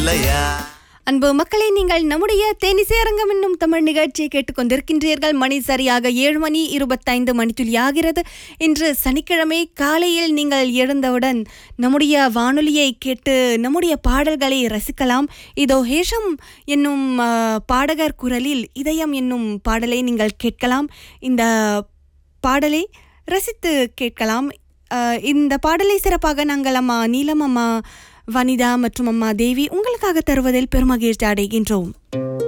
இல்லையா அன்பு மக்களை நீங்கள் நம்முடைய தேனிசை அரங்கம் என்னும் தமிழ் நிகழ்ச்சியை கேட்டுக்கொண்டிருக்கின்றீர்கள் மணி சரியாக ஏழு மணி இருபத்தைந்து மணித்துளி ஆகிறது இன்று சனிக்கிழமை காலையில் நீங்கள் எழுந்தவுடன் நம்முடைய வானொலியை கேட்டு நம்முடைய பாடல்களை ரசிக்கலாம் இதோ ஹேஷம் என்னும் ஆ, பாடகர் குரலில் இதயம் என்னும் பாடலை நீங்கள் கேட்கலாம் இந்த பாடலை ரசித்து கேட்கலாம் அஹ், இந்த பாடலை சிறப்பாக நாங்கள் அம்மா நீலம் அம்மா வனிதா மற்றும் அம்மா தேவி உங்களுக்காக தருவதில் பெருமகிழ்ச்சி அடைகின்றோம்